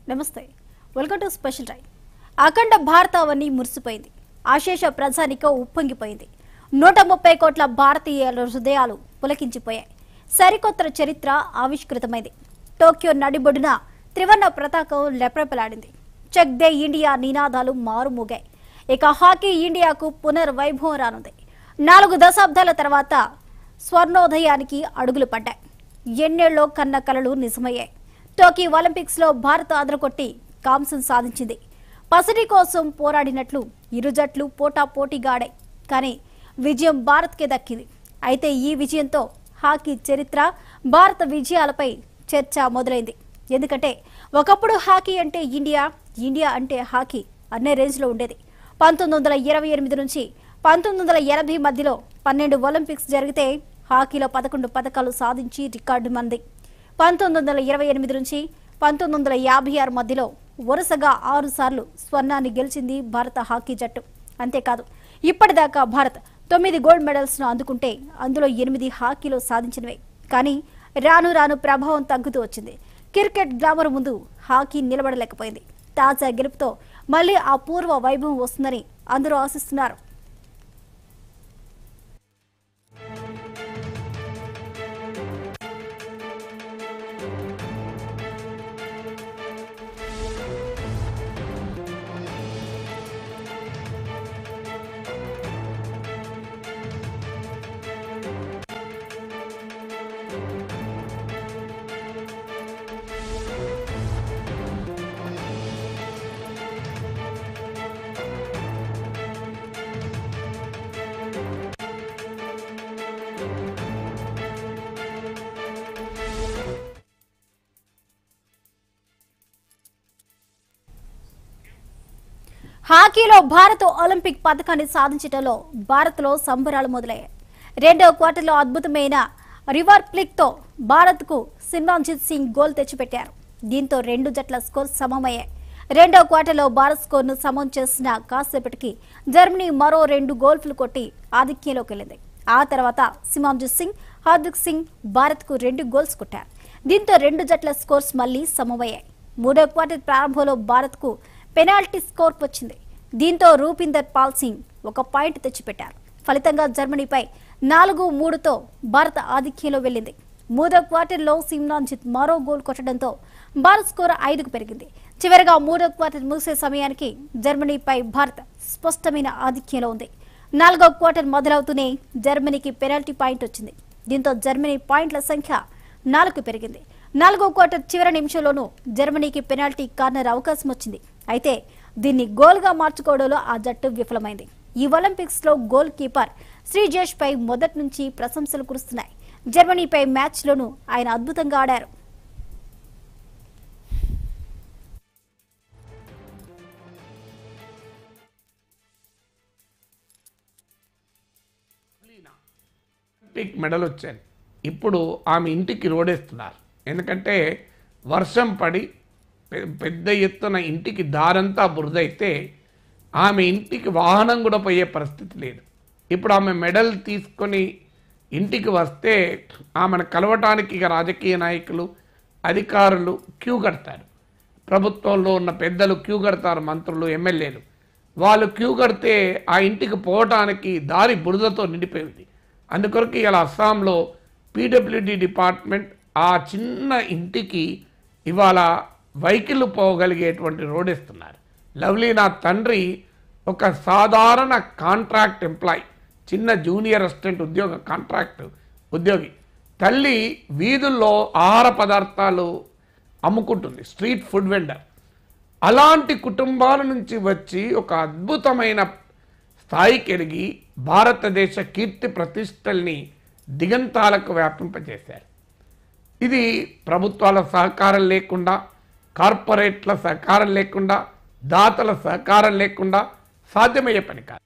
నమస్తే welcome to special time అఖండ భారతావని మురిసిపోయింది ఆశేష ప్రజానికం ఉప్పొంగిపోయింది నూట ముప్పై కోట్ల భారతీయుల హృదయాలు పులకించిపోయాయి సరికొత్త చరిత్ర ఆవిష్కృతమైంది టోక్యో నడిబొడిన త్రివర్ణ పతాకం లెప్రపెలాడింది చెక్ దే ఇండియా నినాదాలు మారుమోగాయి ఇక హాకీ ఇండియాకు పునర్వైభవం రానుంది నాలుగు దశాబ్దాల తర్వాత స్వర్ణోదయానికి అడుగులు పడ్డాయి ఎన్నేళ్ళలో కన్న కలలు నిజమయ్యాయి టోక్యో ఒలింపిక్స్ లో భారత్ అదరగొట్టి కాంస్యం సాధించింది పసిడి కోసం పోరాడినట్లు ఇరు జట్లు పోటా పోటీగాడాయి కానీ విజయం భారత్కే దక్కింది అయితే ఈ విజయంతో హాకీ చరిత్ర భారత విజయాలపై చర్చ మొదలైంది ఎందుకంటే ఒకప్పుడు హాకీ అంటే ఇండియా ఇండియా అంటే హాకీ అనే రేంజ్లో ఉండేది పంతొమ్మిది వందల ఇరవై ఎనిమిది నుంచి పంతొమ్మిది వందల ఎనభై మధ్యలో పన్నెండు ఒలింపిక్స్ జరిగితే హాకీలో పదకొండు పథకాలు సాధించి రికార్డు మంది పంతొమ్మిది వందల ఇరవై ఎనిమిది నుంచి పంతొమ్మిది వందల యాభై ఆరు మధ్యలో వరుసగా ఆరు సార్లు స్వర్ణాన్ని గెలిచింది భారత హాకీ జట్టు అంతేకాదు ఇప్పటిదాకా భారత్ తొమ్మిది గోల్డ్ మెడల్స్ను అందుకుంటే అందులో ఎనిమిది హాకీలో సాధించినవే కానీ రాను రాను ప్రభావం తగ్గుతూ వచ్చింది క్రికెట్ గ్లామర్ ముందు హాకీ నిలబడలేకపోయింది తాజా గెలుపుతో మళ్ళీ ఆ పూర్వ వైభవం వస్తుందని అందరూ ఆశిస్తున్నారు హాకీలో భారత్ ఒలింపిక్ పథకాన్ని సాధించడంలో భారత్లో సంబరాలు మొదలయ్యాయి రెండవ క్వార్టర్లో అద్భుతమైన రివర్ ప్లిక్తో భారత్కు సిమ్రాన్జిత్ సింగ్ గోల్ తెచ్చిపెట్టారు దీంతో రెండు జట్ల స్కోర్ సమమయ్యాయి రెండవ క్వార్టర్లో భారత్ స్కోర్ను సమం చేసిన కాసేపటికి జర్మనీ మరో రెండు గోల్ఫ్లు కొట్టి ఆధిక్యంలోకి వెళ్ళింది ఆ తర్వాత సిమాంజిత్ సింగ్ హార్దిక్ సింగ్ భారత్కు రెండు గోల్స్ కొట్టారు దీంతో రెండు జట్ల స్కోర్స్ మళ్లీ సమమయ్యాయి మూడో క్వార్టర్ ప్రారంభంలో భారత్కు పెనాల్టీ స్కోర్ వచ్చింది దీంతో రూపిందర్ పాల్ సింగ్ ఒక పాయింట్ తెచ్చిపెట్టారు ఫలితంగా జర్మనీపై నాలుగు మూడుతో భారత ఆధిక్యంలో వెళ్ళింది మూడో క్వార్టర్లో సిమ్రాన్జిత్ మరో గోల్ కొట్టడంతో భారత్ స్కోర్ ఐదుకు పెరిగింది చివరిగా మూడో క్వార్టర్ ముగిసే సమయానికి జర్మనీపై భారత్ స్పష్టమైన ఆధిక్యంలో ఉంది నాలుగో క్వార్టర్ మొదలవుతూనే జర్మనీకి పెనాల్టీ పాయింట్ వచ్చింది దీంతో జర్మనీ పాయింట్ల సంఖ్య నాలుగు పెరిగింది నాలుగో క్వార్టర్ చివరి నిమిషంలోనూ జర్మనీకి పెనాల్టీ కార్నర్ అవకాశం వచ్చింది అయితే దీన్ని గోల్గా మార్చుకోవడంలో ఆ జట్టు విఫలమైంది ఈ ఒలింపిక్స్ లో గోల్ కీపర్ శ్రీజేష్ పై మొదటి నుంచి ప్రశంసలు కురుస్తున్నాయి జర్మనీపై మ్యాచ్లోనూ ఆయన అద్భుతంగా ఆడారు ఒలింపిక్ మెడల్ వచ్చాను ఇప్పుడు ఆమె ఇంటికి రోడేస్తున్నారు ఎందుకంటే వర్షం పడి పె- పెద్ద ఎత్తున ఇంటికి దారంతా బురదైతే ఆమె ఇంటికి వాహనం కూడా పోయే పరిస్థితి లేదు ఇప్పుడు ఆమె మెడల్ తీసుకొని ఇంటికి వస్తే ఆమెను కలవటానికి ఇక రాజకీయ నాయకులు అధికారులు క్యూ కడతారు ప్రభుత్వంలో ఉన్న పెద్దలు క్యూ కడతారు మంత్రులు ఎమ్మెల్యేలు వాళ్ళు క్యూ కడితే ఆ ఇంటికి పోవటానికి దారి బురదతో నిండిపోయింది అందుకొరకు ఇలా అస్సాంలో పీడబ్ల్యూడి డిపార్ట్మెంట్ ఆ చిన్న ఇంటికి ఇవాళ వెహికల్ పోగలిగేటువంటి రోడ్ ఇస్తున్నారు లవ్లీ నా తండ్రి ఒక సాధారణ కాంట్రాక్ట్ ఎంప్లాయ్ చిన్న జూనియర్ అసిస్టెంట్ ఉద్యోగ కాంట్రాక్ట్ ఉద్యోగి తల్లి వీధుల్లో ఆహార పదార్థాలు అమ్ముకుంటుంది స్ట్రీట్ ఫుడ్ వెండర్ అలాంటి కుటుంబాల నుంచి వచ్చి ఒక అద్భుతమైన స్థాయికి ఎదిగి భారతదేశ కీర్తి ప్రతిష్టల్ని దిగంతాలకు వ్యాపింపజేశారు ఇది ప్రభుత్వాల సహకారం లేకుండా కార్పొరేట్ల సహకారం లేకుండా దాతల సహకారం లేకుండా సాధ్యమయ్యే పని కాదు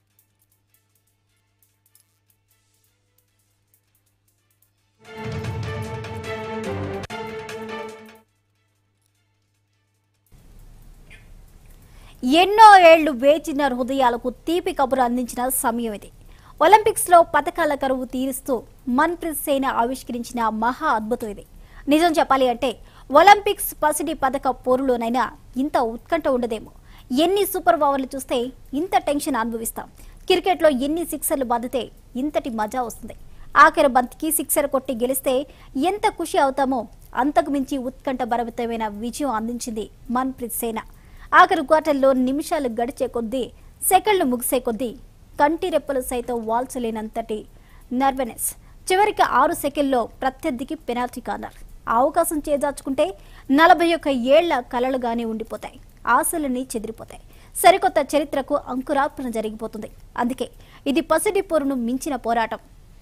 ఎన్నో ఏళ్లు వేచిన హృదయాలకు తీపి కబురు అందించిన సమయం ఇది ఒలింపిక్స్ లో పథకాల కరువు తీరుస్తూ మన్ప్రీత్ సేన ఆవిష్కరించిన మహా అద్భుతం ఇది నిజం చెప్పాలి అంటే ఒలింపిక్స్ పసిడి పథక పోరులోనైనా ఇంత ఉత్కంఠ ఉండదేమో ఎన్ని సూపర్ ఓవర్లు చూస్తే ఇంత టెన్షన్ అనుభవిస్తాం క్రికెట్లో ఎన్ని సిక్సర్లు బాధితే ఇంతటి మజా వస్తుంది ఆఖరి బంతికి సిక్సర్ కొట్టి గెలిస్తే ఎంత ఖుషి అవుతామో అంతకు మించి ఉత్కంఠ భరవితమైన విజయం అందించింది మన్ప్రీత్ సేన ఆఖరి క్వార్టర్లో నిమిషాలు గడిచే కొద్దీ సెకండ్లు ముగిసే కొద్దీ కంటి రెప్పలు సైతం వాల్చలేనంతటి నర్వెనెస్ చివరికి ఆరు సెకండ్లో ప్రత్యర్థికి పెనాల్టీ కార్నర్ ఆ అవకాశం చేజార్చుకుంటే నలభై ఒక్క ఏళ్ల కలలుగానే ఉండిపోతాయి ఆశలన్నీ చెదిరిపోతాయి సరికొత్త చరిత్రకు అంకురార్పణ జరిగిపోతుంది అందుకే ఇది పసిడి పోరును మించిన పోరాటం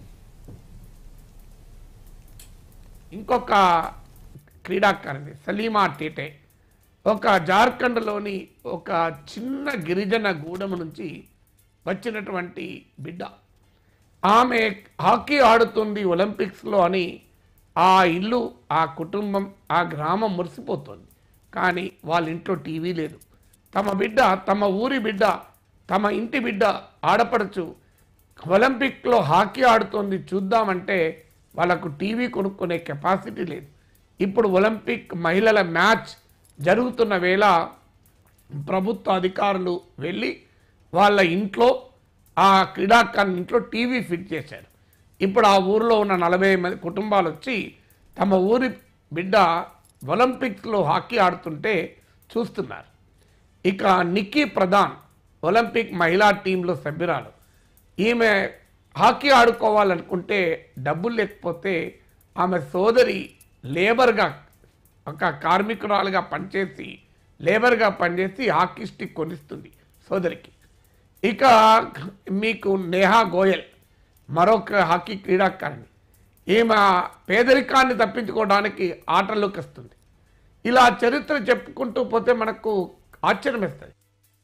ఇంకొక క్రీడాకారిణి సలీమా టేటే ఒక జార్ఖండ్లోని ఒక చిన్న గిరిజన గూడెం నుంచి వచ్చినటువంటి బిడ్డ ఆమె హాకీ ఆడుతుంది ఒలింపిక్స్లో అని ఆ ఇల్లు ఆ కుటుంబం ఆ గ్రామం మురిసిపోతుంది కానీ వాళ్ళ ఇంట్లో టీవీ లేదు తమ బిడ్డ తమ ఊరి బిడ్డ తమ ఇంటి బిడ్డ ఆడపడచ్చు ఒలింపిక్లో హాకీ ఆడుతోంది చూద్దామంటే వాళ్ళకు టీవీ కొనుక్కునే కెపాసిటీ లేదు ఇప్పుడు ఒలింపిక్ మహిళల మ్యాచ్ జరుగుతున్న వేళ ప్రభుత్వ అధికారులు వెళ్ళి వాళ్ళ ఇంట్లో ఆ క్రీడాకారుని ఇంట్లో టీవీ ఫిట్ చేశారు ఇప్పుడు ఆ ఊరిలో ఉన్న నలభై మంది కుటుంబాలు వచ్చి తమ ఊరి బిడ్డ ఒలింపిక్స్లో హాకీ ఆడుతుంటే చూస్తున్నారు ఇక నిక్కీ ప్రధాన్ ఒలింపిక్ మహిళా టీంలో సభ్యురాలు ఈమె హాకీ ఆడుకోవాలనుకుంటే డబ్బులు లేకపోతే ఆమె సోదరి లేబర్గా ఒక కార్మికురాలుగా పనిచేసి లేబర్గా పనిచేసి హాకీ స్టిక్ కొనిస్తుంది సోదరికి ఇక మీకు నేహా గోయల్ మరొక హాకీ క్రీడాకారిణి ఈమె పేదరికాన్ని తప్పించుకోవడానికి ఆటల్లోకి వస్తుంది ఇలా చరిత్ర చెప్పుకుంటూ పోతే మనకు ఆశ్చర్యం వేస్తుంది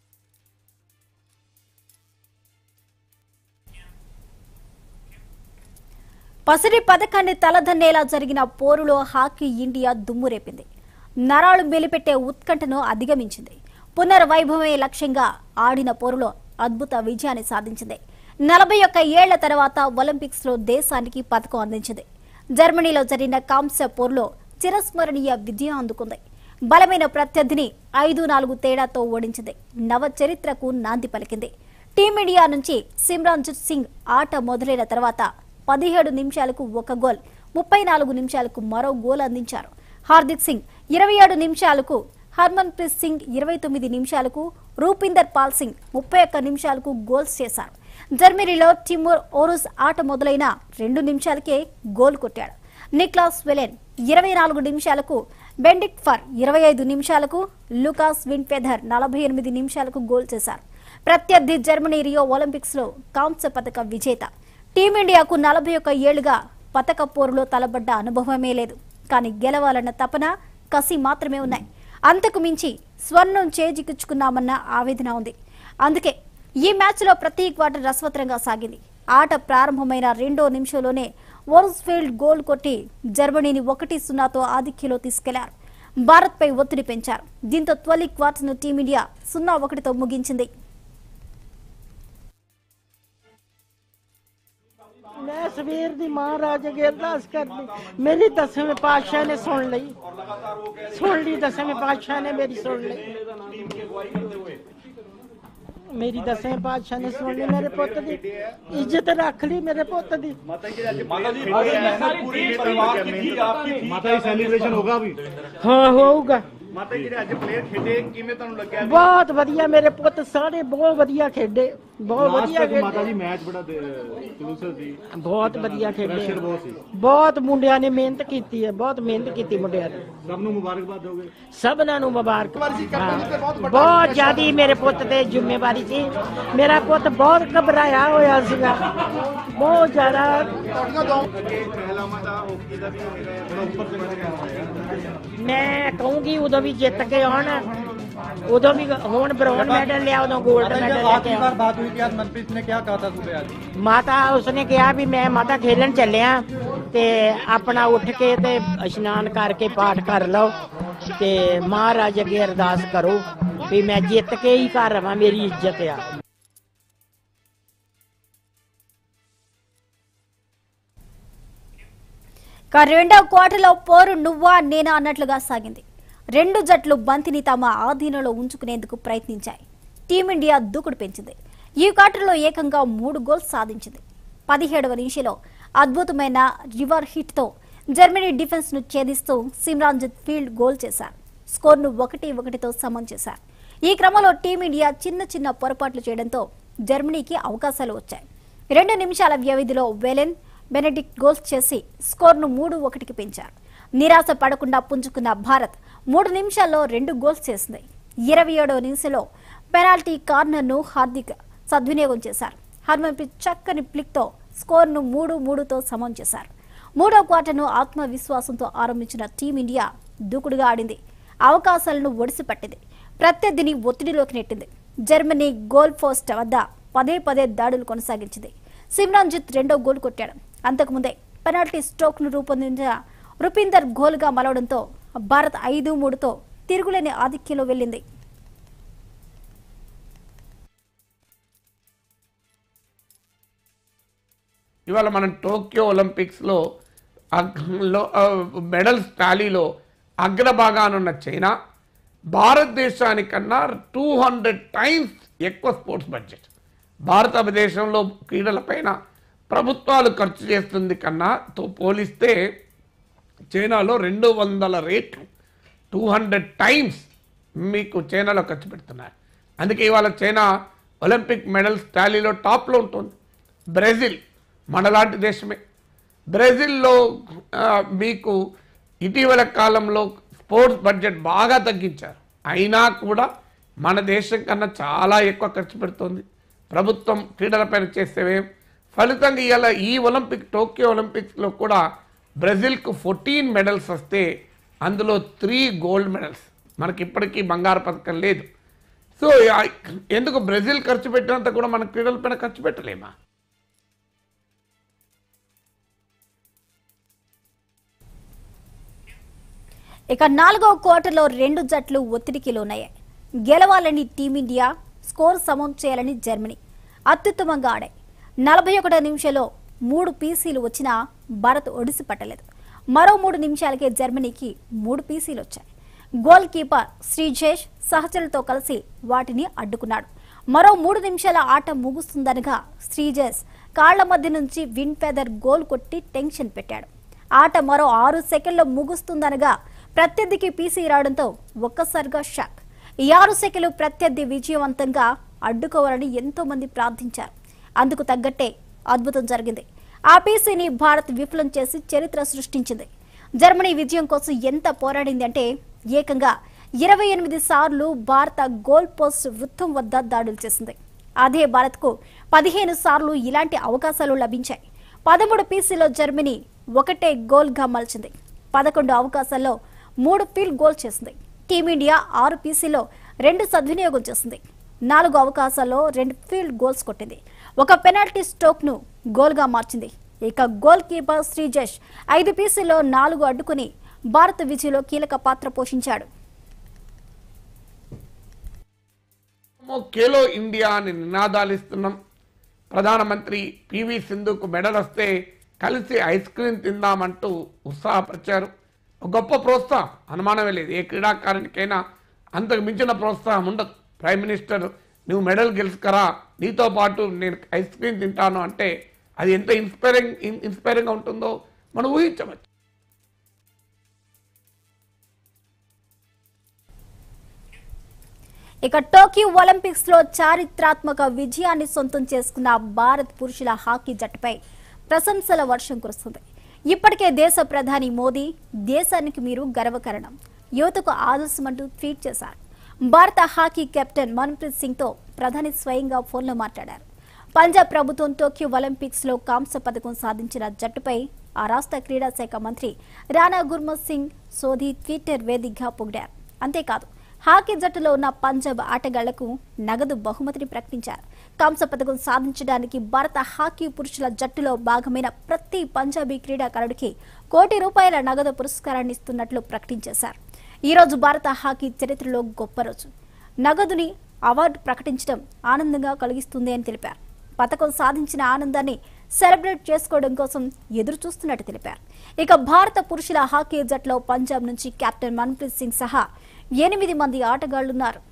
పసిడి పథకాన్ని తలదన్నేలా జరిగిన పోరులో హాకీ ఇండియా దుమ్ము రేపింది నరాలు మెలిపెట్టే ఉత్కంఠను అధిగమించింది పునర్వైభవమే లక్ష్యంగా ఆడిన పోరులో అద్భుత విజయాన్ని సాధించింది నలభై ఒక్క ఏళ్ల తర్వాత ఒలింపిక్స్ లో దేశానికి పథకం అందించింది జర్మనీలో జరిగిన కాంస్య పోరులో చిరస్మరణీయ విజయం అందుకుంది బలమైన ప్రత్యర్థిని ఐదు నాలుగు తేడాతో ఓడించింది నవ చరిత్రకు నాంది పలికింది టీమిండియా నుంచి సిమ్రాన్జిత్ సింగ్ ఆట మొదలైన తర్వాత పదిహేడు నిమిషాలకు ఒక గోల్ ముప్పై నాలుగు నిమిషాలకు మరో గోల్ అందించారు హార్దిక్ సింగ్ ఇరవై ఏడు నిమిషాలకు హర్మన్ ప్రీత్ సింగ్ ఇరవై తొమ్మిది నిమిషాలకు రూపిందర్ పాల్ సింగ్ ముప్పై ఒక్క నిమిషాలకు గోల్స్ చేశారు జర్మనీలో టిమోర్ ఓరుస్ ఆట మొదలైన రెండు నిమిషాలకే గోల్ కొట్టాడు నిక్లాస్ వెలెన్ ఇరవై నాలుగు నిమిషాలకు బెండిక్ ఫర్ ఇరవై ఐదు నిమిషాలకు లూకాస్ విన్ఫెదర్ నలభై ఎనిమిది నిమిషాలకు గోల్ చేశారు ప్రత్యర్థి జర్మనీ రియో ఒలింపిక్స్ లో కాంస్య పథక విజేత టీమిండియాకు నలభై ఒక్క ఏళ్లుగా పతక పోరులో తలబడ్డ అనుభవమే లేదు కానీ గెలవాలన్న తపన కసి మాత్రమే ఉన్నాయి అంతకు మించి స్వర్ణం చేజిక్కించుకున్నామన్న ఆవేదన ఉంది అందుకే ఈ మ్యాచ్లో ప్రతి క్వార్టర్ రసవత్రంగా సాగింది ఆట ప్రారంభమైన రెండో నిమిషంలోనే వోర్స్ఫీల్డ్ గోల్ కొట్టి జర్మనీని ఒకటి సున్నాతో ఆధిక్యంలో తీసుకెళ్లారు భారత్పై ఒత్తిడి పెంచారు దీంతో తొలి క్వార్టర్ను టీమిండియా సున్నా ఒకటితో ముగించింది ਮੈਂ ਸਵੇਰ ਦੀ ਮਹਾਰਾਜ ਅੱਗੇ ਅਰਦਾਸ ਕਰਦੀ ਮੇਰੀ ਦਸਵੇਂ ਪਾਤਸ਼ਾਹ ਨੇ ਸੁਣ ਲਈ ਸੁਣ ਲਈ ਦਸਵੇਂ ਪਾਤਸ਼ਾਹ ਨੇ ਮੇਰੀ ਸੁਣ ਲਈ ਮੇਰੀ ਦਸਵੇਂ ਪਾਤਸ਼ਾਹ ਨੇ ਸੁਣ ਲਈ ਮੇਰੇ ਪੁੱਤ ਦੀ ਇੱਜ਼ਤ ਰੱਖ ਲਈ ਮੇਰੇ ਪੁੱਤ ਦੀ माता जी पूरी परिवार की थी आपकी थी ਮਾਤਾ ਜੀ ਸੈਲੀਬ੍ਰੇਸ਼ਨ ਹੋਗਾ ਵੀ ਹਾਂ ਹੋਊਗਾ ਮਾਤਾ ਜੀ ਜਿਹੜੇ ਅੱਜ ਪਲੇਅਰ ਖੇਡੇ ਕਿਵੇਂ ਤੁਹਾਨੂੰ ਲੱਗਿਆ ਵੀ ਬਹੁਤ ਵਧੀਆ ਮੇਰੇ ਪੁੱਤ ਸਾਰੇ ਬਹੁਤ ਵਧੀਆ ਖੇਡੇ ਬਹੁਤ ਲਾਸਟ ਵਧੀਆ ਤੱਕ ਮਾਤਾ ਜੀ ਖੇਡੇ ਮੈਚ ਬੜਾ ਕਲੂਸਿਵ ਸੀ ਬਹੁਤ ਵਧੀਆ ਖੇਡੇ ਪ੍ਰੈਸ਼ਰ ਬਹੁਤ ਸੀ ਬਹੁਤ ਮੁੰਡਿਆਂ ਨੇ ਮਿਹਨਤ ਕੀਤੀ ਹੈ ਬਹੁਤ ਮਿਹਨਤ ਕੀਤੀ ਮੁੰਡਿਆਂ ਨੇ ਸਭ ਨੂੰ ਮੁਬਾਰਕਬਾਦ ਦੋਗੇ ਸਭਨਾਂ ਨੂੰ ਮੁਬਾਰਕ ਹਾਂ। ਬਹੁਤ ਜ਼ਿਆਦੀ ਮੇਰੇ ਪੁੱਤ ਤੇ ਜ਼ਿੰਮੇਵਾਰੀ ਸੀ ਮੇਰਾ ਪੁੱਤ ਬਹੁਤ ਘਬਰਾਇਆ ਹੋਇਆ ਸੀਗਾ ਬਹੁਤ ਜ਼ਿਆਦਾ ਅੱਗੇ ਪਹਿਲਾਵਾਂ ਦਾ ਹਾਕੀ ਦਾ ਵੀ ਹੋਏਗਾ ਥੋੜਾ ਉੱਪਰ ਚਲਾ ਗਿਆ ਮੈਂ ਕਹੂੰਗੀ ਉਦੋਂ ਵੀ ਜਿੱਤ ਕੇ ਆਉਣ ਉਦੋਂ ਵੀ ਹੁਣ ਬ੍ਰੌਨ ਮੈਡਲ ਲਿਆ ਉਦੋਂ 골ਡ ਮੈਡਲ ਲੈ ਕੇ ਆਉਣ बात हुई कि आज मनप्रीत ने क्या कहा था सुबह आज ਮਾਤਾ ਉਸਨੇ ਕਿਹਾ ਵੀ ਮੈਂ ਮਾਤਾ ਖੇਲਣ ਚੱਲਿਆ ਤੇ ਆਪਣਾ ਉੱਠ ਕੇ ਤੇ ਇਸ਼ਨਾਨ ਕਰਕੇ ਪਾਠ ਕਰ ਲਓ ਤੇ ਮਹਾਰਾਜ ਅੱਗੇ ਅਰਦਾਸ ਕਰੋ ਵੀ ਮੈਂ ਜਿੱਤ ਕੇ ਹੀ ਘਰ ਆਵਾਂ ਮੇਰੀ ਇੱਜ਼ਤ ਆ ఇక రెండవ క్వార్టర్లో పోరు నువ్వా నేనా అన్నట్లుగా సాగింది రెండు జట్లు బంతిని తమ ఆధీనంలో ఉంచుకునేందుకు ప్రయత్నించాయి టీమిండియా దూకుడు పెంచింది ఈ క్వార్టర్లో ఏకంగా మూడు గోల్స్ సాధించింది పదిహేడవ నిమిషంలో అద్భుతమైన రివర్ హిట్తో జర్మనీ డిఫెన్స్ ను ఛేదిస్తూ సిమ్రాన్జిత్ ఫీల్డ్ గోల్ చేశారు స్కోర్ను ఒకటి ఒకటితో సమం చేశారు ఈ క్రమంలో టీమిండియా చిన్న చిన్న పొరపాట్లు చేయడంతో జర్మనీకి అవకాశాలు వచ్చాయి రెండు నిమిషాల వ్యవధిలో వెలెన్ బెనెడిక్ట్ గోల్స్ చేసి స్కోర్ను మూడు ఒకటికి పెంచారు నిరాశ పడకుండా పుంజుకున్న భారత్ మూడు నిమిషాల్లో రెండు గోల్స్ చేసింది ఇరవై ఏడవ నిమిషంలో పెనాల్టీ కార్నర్ను హార్దిక్ సద్వినియోగం చేశారు హర్మన్ప్రీత్ చక్కని ప్లిక్తో స్కోర్ను మూడు మూడుతో సమం చేశారు మూడో క్వార్టర్ను ఆత్మవిశ్వాసంతో ఆరంభించిన టీమిండియా దూకుడుగా ఆడింది అవకాశాలను ఒడిసిపట్టింది ప్రత్యర్థిని ఒత్తిడిలోకి నెట్టింది జర్మనీ గోల్ పోస్ట్ వద్ద పదే పదే దాడులు కొనసాగించింది సిమ్రాన్జిత్ రెండో గోల్ కొట్టాడు అంతకుముందే పెనాల్టీ స్ట్రోక్ ను రూపొందించిన రుపీందర్ గోల్గా మలవడంతో భారత్ ఐదు మూడుతో తిరుగులేని ఆధిక్యంలో వెళ్ళింది ఇవాళ మనం టోక్యో ఒలింపిక్స్లో అగ్రలో మెడల్స్ టాలీలో అగ్రభాగానున్న చైనా భారతదేశానికన్నా టూ హండ్రెడ్ టైమ్స్ ఎక్కువ స్పోర్ట్స్ బడ్జెట్ భారతదేశంలో క్రీడలపైన ప్రభుత్వాలు ఖర్చు చేస్తుంది కన్నా తో పోలిస్తే చైనాలో రెండు వందల రేట్లు టూ హండ్రెడ్ టైమ్స్ మీకు చైనాలో ఖర్చు పెడుతున్నారు అందుకే ఇవాళ చైనా ఒలింపిక్ మెడల్స్ టాలీలో టాప్లో ఉంటుంది బ్రెజిల్ మనలాంటి దేశమే బ్రెజిల్లో ఆ, మీకు ఇటీవల కాలంలో స్పోర్ట్స్ బడ్జెట్ బాగా తగ్గించారు అయినా కూడా మన దేశం కన్నా చాలా ఎక్కువ ఖర్చు పెడుతుంది ప్రభుత్వం క్రీడలపైన చేసేవేం ఫలితంగా ఇవాళ ఈ ఒలింపిక్ టోక్యో ఒలింపిక్స్లో కూడా బ్రెజిల్కు ఫోర్టీన్ మెడల్స్ వస్తే అందులో త్రీ గోల్డ్ మెడల్స్ మనకి ఇప్పటికీ బంగారు పథకం లేదు సో ఆ- ఎందుకు బ్రెజిల్ ఖర్చు పెట్టినంత కూడా మన క్రీడలపైన ఖర్చు పెట్టలేమా ఇక నాలుగో క్వార్టర్లో రెండు జట్లు ఒత్తిడికి లోనయ్యాయి గెలవాలని టీమిండియా స్కోర్ సమం చేయాలని జర్మనీ అత్యుత్తమంగా ఆడాయి నలభై ఒకటో నిమిషంలో మూడు పీసీలు వచ్చినా భారత్ ఒడిసి పట్టలేదు మరో మూడు నిమిషాలకే జర్మనీకి మూడు పీసీలు వచ్చాయి గోల్ కీపర్ శ్రీజేష్ సహచరులతో కలిసి వాటిని అడ్డుకున్నాడు మరో మూడు నిమిషాల ఆట ముగుస్తుందనగా శ్రీజేష్ కాళ్ల మధ్య నుంచి విన్ ఫెదర్ గోల్ కొట్టి టెన్షన్ పెట్టాడు ఆట మరో ఆరు సెకండ్లో ముగుస్తుందనగా ప్రత్యర్థికి పీసీ రావడంతో ఒక్కసారిగా షాక్ ఈ ఆరు సెకండ్లు ప్రత్యర్థి విజయవంతంగా అడ్డుకోవాలని ఎంతో మంది ప్రార్థించారు అందుకు తగ్గట్టే అద్భుతం జరిగింది ఆ పీసీని భారత్ విఫలం చేసి చరిత్ర సృష్టించింది జర్మనీ విజయం కోసం ఎంత పోరాడింది అంటే ఏకంగా ఇరవై ఎనిమిది సార్లు భారత గోల్ పోస్ట్ వృత్తం వద్ద దాడులు చేసింది అదే భారత్కు పదిహేను సార్లు ఇలాంటి అవకాశాలు లభించాయి పదమూడు పీసీలో జర్మనీ ఒకటే గోల్గా మలిచింది పదకొండు అవకాశాల్లో మూడు ఫీల్డ్ గోల్ చేసింది టీమిండియా ఆరు పీసీలో రెండు సద్వినియోగం చేసింది నాలుగు అవకాశాల్లో రెండు ఫీల్డ్ గోల్స్ కొట్టింది ఒక పెనాల్టీ స్ట్రోక్ను గోల్గా మార్చింది ఇక గోల్ కీపర్ శ్రీజేష్ ఐదు పీసీలో నాలుగు అడ్డుకుని భారత విజయంలో కీలక పాత్ర పోషించాడు మనము ఖేలో ఇండియా అని నినాదాలు ఇస్తున్నాం ప్రధానమంత్రి పివి సింధుకు మెడల్ వస్తే కలిసి ఐస్ క్రీమ్ తిందామంటూ ఉత్సాహపరిచారు ఒక గొప్ప ప్రోత్సాహం అనుమానమే లేదు ఏ క్రీడాకారునికైనా అంతకు మించిన ప్రోత్సాహం ఉండదు ప్రైమ్ మినిస్టర్ నువ్వు మెడల్ గెలుచుకరా నీతో పాటు నేను ఐస్ క్రీమ్ తింటాను అంటే అది ఎంత ఇన్స్పైరింగ్ ఇన్స్పైరింగ్గా ఉంటుందో మనం ఊహించవచ్చు ఇక టోక్యో ఒలింపిక్స్ లో చారిత్రాత్మక విజయాన్ని సొంతం చేసుకున్న భారత్ పురుషుల హాకీ జట్టుపై ప్రశంసల వర్షం కురుస్తుంది ఇప్పటికే దేశ ప్రధాని మోదీ దేశానికి మీరు గర్వకారణం యువతకు ఆదర్శమంటూ ట్వీట్ చేశారు భారత హాకీ కెప్టెన్ మన్ప్రీత్ సింగ్ తో ప్రధాని స్వయంగా ఫోన్లో మాట్లాడారు పంజాబ్ ప్రభుత్వం టోక్యో ఒలింపిక్స్ లో కాంస్య పథకం సాధించిన జట్టుపై ఆ రాష్ట్ర క్రీడా శాఖ మంత్రి రాణా గుర్మత్ సింగ్ సోధి ట్విట్టర్ వేదికగా పొగిడారు అంతేకాదు హాకీ జట్టులో ఉన్న పంజాబ్ ఆటగాళ్లకు నగదు బహుమతిని ప్రకటించారు కాంస్య పథకం సాధించడానికి భారత హాకీ పురుషుల జట్టులో భాగమైన ప్రతి పంజాబీ క్రీడాకారుడికి కోటి రూపాయల నగదు పురస్కారాన్ని ఇస్తున్నట్లు ప్రకటించేశారు ఈ రోజు భారత హాకీ చరిత్రలో గొప్ప రోజు నగదుని అవార్డు ప్రకటించడం ఆనందంగా కలిగిస్తుంది అని తెలిపారు పథకం సాధించిన ఆనందాన్ని సెలబ్రేట్ చేసుకోవడం కోసం ఎదురు చూస్తున్నట్టు తెలిపారు ఇక భారత పురుషుల హాకీ జట్లో పంజాబ్ నుంచి కెప్టెన్ మన్ప్రీత్ సింగ్ సహా ఎనిమిది మంది ఆటగాళ్లున్నారు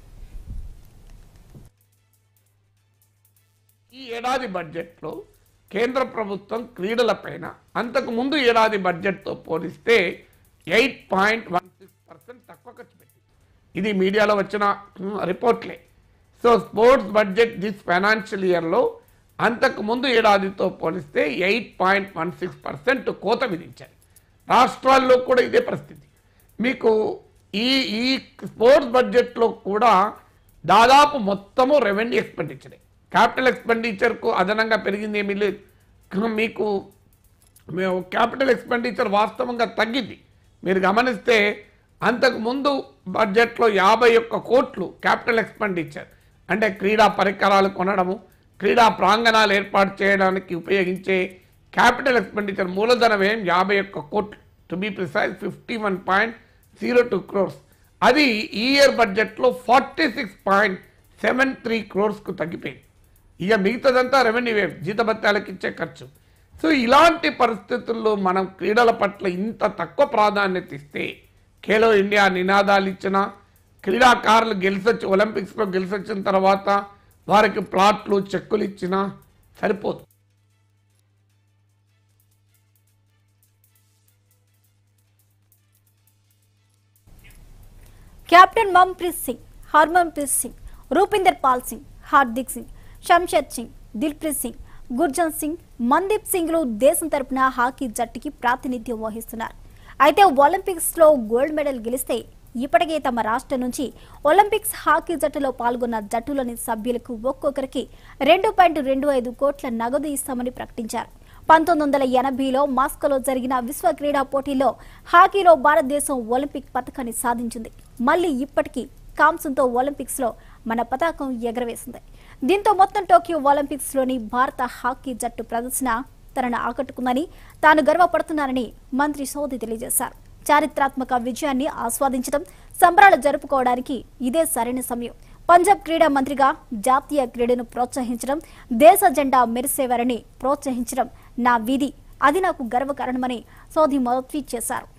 ఈ ఏడాది బడ్జెట్లో కేంద్ర ప్రభుత్వం క్రీడలపైన అంతకు ముందు ఏడాది బడ్జెట్తో పోలిస్తే eight point one six percent తక్కువ ఖర్చు పెట్టింది ఇది మీడియాలో వచ్చిన మ్, రిపోర్ట్లే so sports budget this financial ఇయర్లో అంతకు ముందు ఏడాదితో పోలిస్తే eight point one six percent కోత విధించారు రాష్ట్రాల్లో కూడా ఇదే పరిస్థితి మీకు ఈ ఈ స్పోర్ట్స్ బడ్జెట్లో కూడా దాదాపు మొత్తము రెవెన్యూ ఎక్స్పెండిచరే క్యాపిటల్ ఎక్స్పెండిచర్కు అదనంగా పెరిగింది ఏమీ లేదు కానీ మీకు మేము క్యాపిటల్ ఎక్స్పెండిచర్ వాస్తవంగా తగ్గింది మీరు గమనిస్తే అంతకు ముందు బడ్జెట్లో యాభై ఒక్క కోట్లు క్యాపిటల్ ఎక్స్పెండిచర్ అంటే క్రీడా పరికరాలు కొనడము క్రీడా ప్రాంగణాలు ఏర్పాటు చేయడానికి ఉపయోగించే క్యాపిటల్ ఎక్స్పెండిచర్ మూలధన వ్యయం యాభై ఒక్క కోట్లు to be precise fifty one point zero two crores అది ఈ ఇయర్ బడ్జెట్లో forty six point seven three క్రోర్స్కు తగ్గిపోయింది ఇక మిగతాదంతా రెవెన్యూ వ్యయం జీతభత్యాలకు ఇచ్చే ఖర్చు సో ఇలాంటి పరిస్థితుల్లో మనం క్రీడల పట్ల ఇంత తక్కువ ప్రాధాన్యత ఇస్తే ఖేలో ఇండియా నినాదాలు ఇచ్చిన క్రీడాకారులు గెలిచొచ్చి ఒలింపిక్స్లో గెలిచొచ్చిన తర్వాత వారికి ప్లాట్లు చెక్కులు ఇచ్చినా సరిపోదు కెప్టెన్ మన్ప్రీత్ సింగ్ హర్మన్ప్రీత్ సింగ్ రూపిందర్ పాల్ సింగ్ హార్దిక్ సింగ్ షంషద్ సింగ్ దిల్ప్రీత్ సింగ్ గుర్జన్ సింగ్ మందీప్ సింగ్లు దేశం తరపున హాకీ జట్టుకి ప్రాతినిధ్యం వహిస్తున్నారు అయితే ఒలింపిక్స్ లో గోల్డ్ మెడల్ గెలిస్తే ఇప్పటికే తమ రాష్ట్రం నుంచి ఒలింపిక్స్ హాకీ జట్టులో పాల్గొన్న జట్టులోని సభ్యులకు ఒక్కొక్కరికి రెండు పాయింట్ రెండు ఐదు కోట్ల నగదు ఇస్తామని ప్రకటించారు పంతొమ్మిది వందల ఎనభైలో మాస్కోలో జరిగిన విశ్వ క్రీడా పోటీల్లో హాకీలో భారతదేశం ఒలింపిక్ పథకాన్ని సాధించింది మళ్ళీ ఇప్పటికీ కాంస్యంతో ఒలింపిక్స్ లో మన పతాకం ఎగరవేసింది దీంతో మొత్తం టోక్యో ఒలింపిక్స్ లోని భారత హాకీ జట్టు ప్రదర్శన తనను ఆకట్టుకుందని తాను గర్వపడుతున్నానని మంత్రి సోది తెలియజేశారు చారిత్రాత్మక విజయాన్ని ఆస్వాదించడం సంబరాలు జరుపుకోవడానికి ఇదే సరైన సమయం పంజాబ్ క్రీడా మంత్రిగా జాతీయ క్రీడను ప్రోత్సహించడం దేశ జెండా మెరిసేవారని ప్రోత్సహించడం నా విధి అది నాకు గర్వకారణమని సోది మొదటి ట్వీట్ చేశారు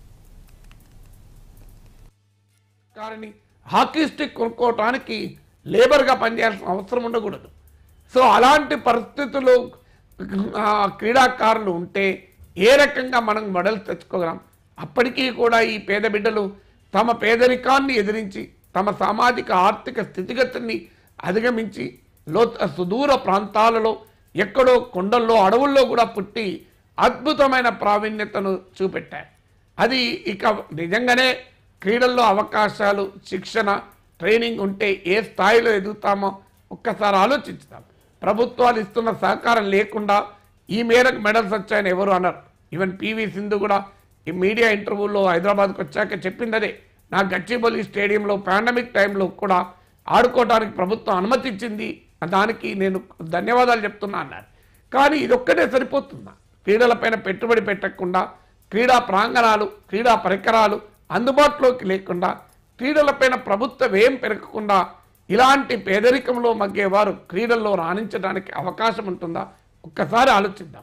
కారణి హాకీ స్టిక్ కొనుక్కోవటానికి లేబర్గా పనిచేయాల్సిన అవసరం ఉండకూడదు సో అలాంటి పరిస్థితుల్లో ఆ, క్రీడాకారులు ఉంటే ఏ రకంగా మనం మెడల్ తెచ్చుకోగలం అప్పటికీ కూడా ఈ పేద బిడ్డలు తమ పేదరికాన్ని ఎదిరించి తమ సామాజిక ఆర్థిక స్థితిగతుల్ని అధిగమించి లో సుదూర ప్రాంతాలలో ఎక్కడో కొండల్లో అడవుల్లో కూడా పుట్టి అద్భుతమైన ప్రావీణ్యతను చూపెట్టారు అది ఇక నిజంగానే క్రీడల్లో అవకాశాలు శిక్షణ ట్రైనింగ్ ఉంటే ఏ స్థాయిలో ఎదుగుతామో ఒక్కసారి ఆలోచించుదాం ప్రభుత్వాలు ఇస్తున్న సహకారం లేకుండా ఈ మేరకు మెడల్స్ వచ్చాయని ఎవరు అన్నారు ఈవెన్ పివి సింధు కూడా ఈ మీడియా ఇంటర్వ్యూలో హైదరాబాద్కి వచ్చాక చెప్పింది అదే నా గచ్చిబౌలి స్టేడియంలో పాండమిక్ టైంలో కూడా ఆడుకోవడానికి ప్రభుత్వం అనుమతి ఇచ్చింది దానికి నేను ధన్యవాదాలు చెప్తున్నా అన్నారు కానీ ఇది ఒక్కటే సరిపోతుందా క్రీడలపైన పెట్టుబడి పెట్టకుండా క్రీడా ప్రాంగణాలు క్రీడా పరికరాలు అందుబాటులోకి లేకుండా క్రీడలపైన ప్రభుత్వ వ్యయం పెరగకుండా ఇలాంటి పేదరికంలో మగ్గేవారు క్రీడల్లో రాణించడానికి అవకాశం ఉంటుందా ఒక్కసారి ఆలోచిద్దాం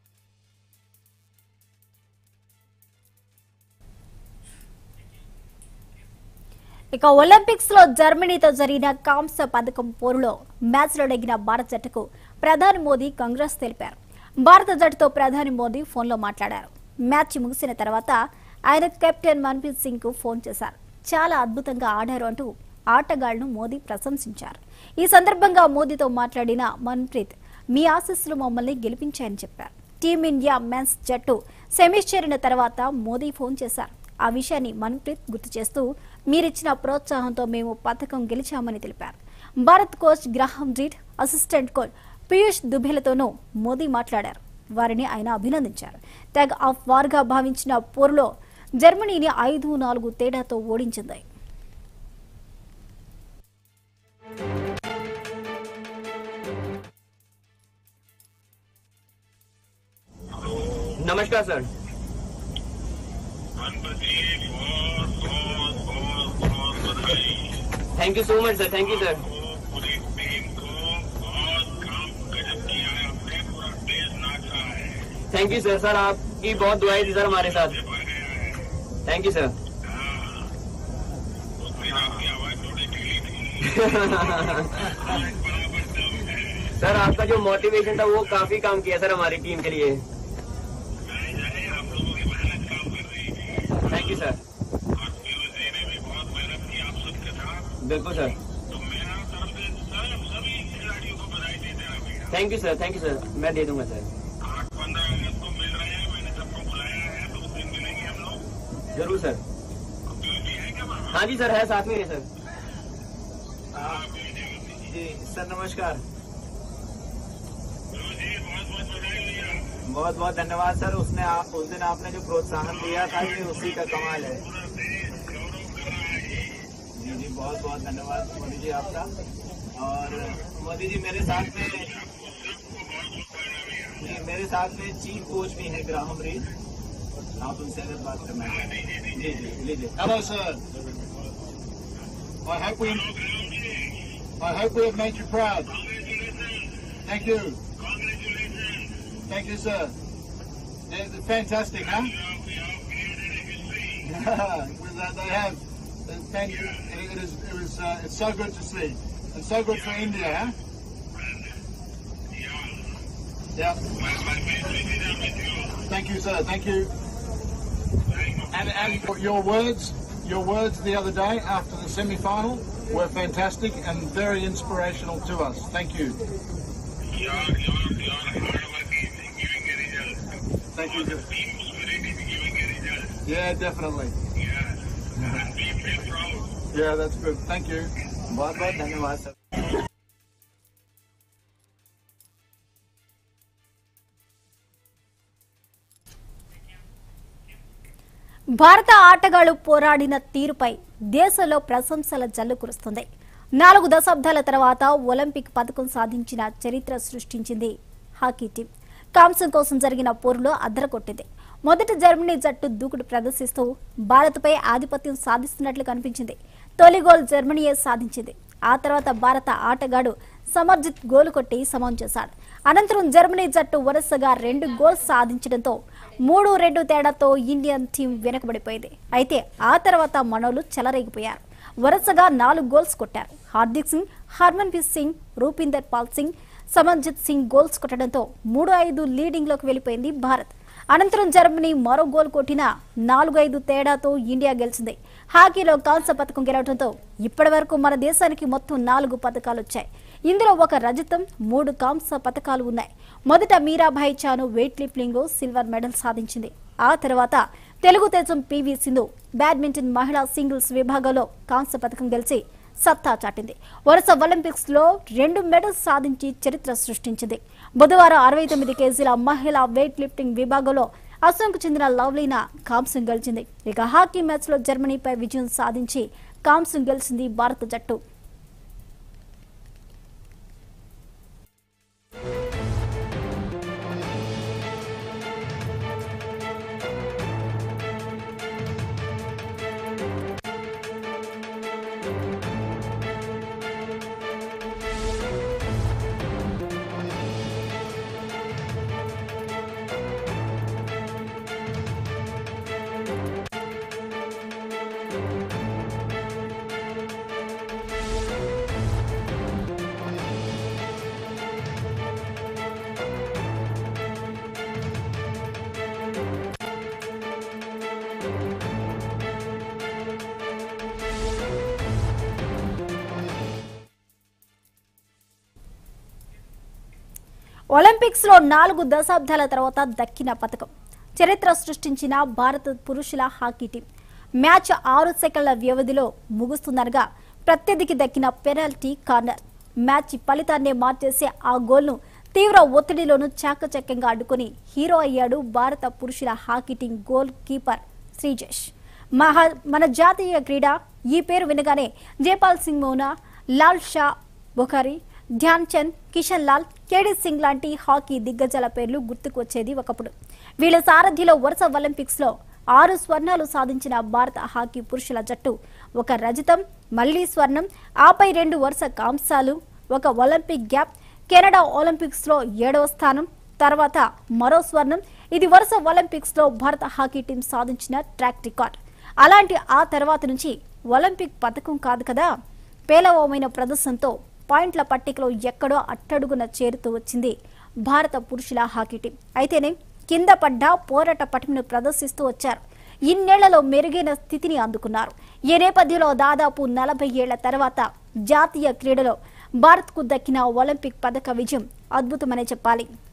ఇక ఒలింపిక్స్ లో జర్మనీతో జరిగిన కాంస్య పథకం పోరులో మ్యాచ్లో నెగ్గిన భారత జట్టుకు ప్రధాని మోదీ కాంగ్రెస్ తెలిపారు భారత జట్టుతో ప్రధాని మోదీ ఫోన్లో మాట్లాడారు మ్యాచ్ ముగిసిన తర్వాత ఆయన కెప్టెన్ మన్ప్రీత్ సింగ్ కు ఫోన్ చేశారు చాలా అద్భుతంగా ఆడారు అంటూ ఆటగాళ్లను మోదీ ప్రశంసించారు ఈ సందర్భంగా మోదీతో మాట్లాడిన మన్ప్రీత్ మీ ఆశీస్సులు మమ్మల్ని గెలిపించాయని చెప్పారు టీమిండియా మెన్స్ జట్టు సెమీస్ చేరిన తర్వాత మోదీ ఫోన్ చేశారు ఆ విషయాన్ని మన్ప్రీత్ గుర్తు చేస్తూ మీరిచ్చిన ప్రోత్సాహంతో మేము పథకం గెలిచామని తెలిపారు Bharat coach Graham Reid assistant coach Piyush దుబేలతోనూ మోదీ మాట్లాడారు వారిని ఆయన అభినందించారు టగ్ ఆఫ్ వార్గా భావించిన పోరులో జర్మనీని ఐదు నాలుగు తేడాతో ఓడించింది नमस्कार sir thank you so much sir thank you sir पूरी टीम को बहुत काम गजब किया है आपने पूरा देश थैंक यू सर सर आपकी बहुत दुआएं थी सर हमारे साथ थैंक यू सर सर आपका जो मोटिवेशन था वो काफी काम किया सर हमारी टीम के लिए थैंक यू सर बिल्कुल sir thank you sir thank you sir मैं दे दूंगा सर जरूर सर हाँ जी सर है साथ में ही है सर जी सर नमस्कार बहुत बहुत धन्यवाद सर उसने आप उस दिन आपने जो प्रोत्साहन दिया था ये उसी का कमाल है जी जी बहुत बहुत धन्यवाद मोदी जी आपका और मोदी जी मेरे साथ में जी मेरे साथ में चीफ कोच भी हैं ग्राहम रीड आप उनसे अगर बात करना चाहें जी जी लीजिए Hello, sir. I hope we, I hope we have made you proud. Thank you. Thank you, sir. They're they're fantastic, huh? Well, they- they have. It's fan- It it is. It was. Uh, it's so good to see. It's so good for India, huh? Yeah. Thank you, sir. Thank you. And, and your words, your words the other day after the semi-final were fantastic and very inspirational to us. Thank you. Thank you. sir. Yeah, definitely. Yeah, that's good. Thank you. बहुत बहुत धन्यवाद sir భారత ఆటగాళ్లు పోరాడిన తీరుపై దేశంలో ప్రశంసల జల్లు కురుస్తుంది నాలుగు దశాబ్దాల తర్వాత ఒలింపిక్ పథకం సాధించిన చరిత్ర సృష్టించింది హాకీ టీం కాంసం కోసం జరిగిన పోరులో అద్దరకొట్టింది మొదట జర్మనీ జట్టు దూకుడు ప్రదర్శిస్తూ భారత్పై ఆధిపత్యం సాధిస్తున్నట్లు కనిపించింది తొలి గోల్ జర్మనీయే సాధించింది ఆ తర్వాత భారత ఆటగాడు సమర్జిత్ గోలు కొట్టి సమం చేశాడు అనంతరం జర్మనీ జట్టు వరుసగా రెండు గోల్స్ సాధించడంతో మూడు రెండు తేడాతో ఇండియన్ టీం వెనకబడిపోయింది అయితే ఆ తర్వాత మనోలు చెలరేగిపోయారు వరుసగా నాలుగు గోల్స్ కొట్టారు హార్దిక్ సింగ్ హర్మన్ప్రీత్ సింగ్ రూపీందర్ పాల్ సింగ్ సమర్జిత్ సింగ్ గోల్స్ కొట్టడంతో మూడు ఐదు లీడింగ్లోకి వెళ్ళిపోయింది భారత్ అనంతరం జర్మనీ మరో గోల్ కొట్టిన నాలుగు ఐదు తేడాతో ఇండియా గెలిచింది హాకీలో కాంస్య పథకం గెలవడంతో ఇప్పటి వరకు మన దేశానికి మొత్తం నాలుగు పథకాలు వచ్చాయి ఇందులో ఒక రజతం మూడు కాంస్య పథకాలు ఉన్నాయి మొదట మీరాభాయ్ చాను వెయిట్ లిఫ్టింగ్ లో సిల్వర్ మెడల్ సాధించింది ఆ తర్వాత తెలుగు తేజం పివి సింధు బ్యాడ్మింటన్ మహిళా సింగిల్స్ విభాగంలో కాంస్య పథకం గెలిచి సత్తా చాటింది వరుస ఒలింపిక్స్ లో రెండు మెడల్స్ సాధించి చరిత్ర సృష్టించింది బుధవారం అరవై తొమ్మిది కేజీల మహిళా వెయిట్ లిఫ్టింగ్ విభాగంలో అసోంకు చెందిన లవ్లీనా కాంస్యం గెలిచింది ఇక హాకీ మ్యాచ్ లో జర్మనీపై విజయం సాధించి కాంస్యం గెలిచింది భారత జట్టు ఒలింపిక్స్ లో నాలుగు దశాబ్దాల తర్వాత దక్కిన పథకం చరిత్ర సృష్టించిన భారత పురుషుల హాకీ టీం మ్యాచ్ ఆరు సెకండ్ల వ్యవధిలో ముగుస్తుందనగా ప్రత్యర్థికి దక్కిన పెనాల్టీ కార్నర్ మ్యాచ్ ఫలితాన్నే మార్చేసే ఆ గోల్ను తీవ్ర ఒత్తిడిలోనూ చాకచక్యంగా అడ్డుకొని హీరో అయ్యాడు భారత పురుషుల hockey team goal keeper Sreejesh మహా మన జాతీయ క్రీడ ఈ పేరు వినగానే జైపాల్ సింగ్ మోనా లాల్ షా బుఖారీ ధ్యాన్ చంద్ కిషన్ లాల్ కేడీ సింగ్ లాంటి హాకీ దిగ్గజాల పేర్లు గుర్తుకు వచ్చేది ఒకప్పుడు వీళ్ళ సారథ్యంలో వరుస ఒలింపిక్స్ లో ఆరు స్వర్ణాలు సాధించిన భారత హాకీ పురుషుల జట్టు ఒక రజతం మళ్లీ స్వర్ణం ఆపై రెండు వరుస కాంసాలు ఒక ఒలింపిక్ గ్యాప్ కెనడా ఒలింపిక్స్ లో ఏడవ స్థానం తర్వాత మరో స్వర్ణం ఇది వరుస ఒలింపిక్స్ లో భారత హాకీ టీం సాధించిన ట్రాక్ రికార్డ్ అలాంటి ఆ తర్వాత నుంచి ఒలింపిక్ పథకం కాదు కదా పేలవమైన ప్రదర్శనతో పాయింట్ల పట్టికలో ఎక్కడో అట్టడుగున చేరుతూ వచ్చింది భారత పురుషుల హాకీ టీం అయితేనే కింద పడ్డ పోరాట పటిమను ప్రదర్శిస్తూ వచ్చారు ఇన్నేళ్లలో మెరుగైన స్థితిని అందుకున్నారు ఈ నేపథ్యంలో దాదాపు నలభై ఏళ్ల తర్వాత జాతీయ క్రీడలో భారత్కు దక్కిన ఒలింపిక్ పథక విజయం అద్భుతమనే చెప్పాలి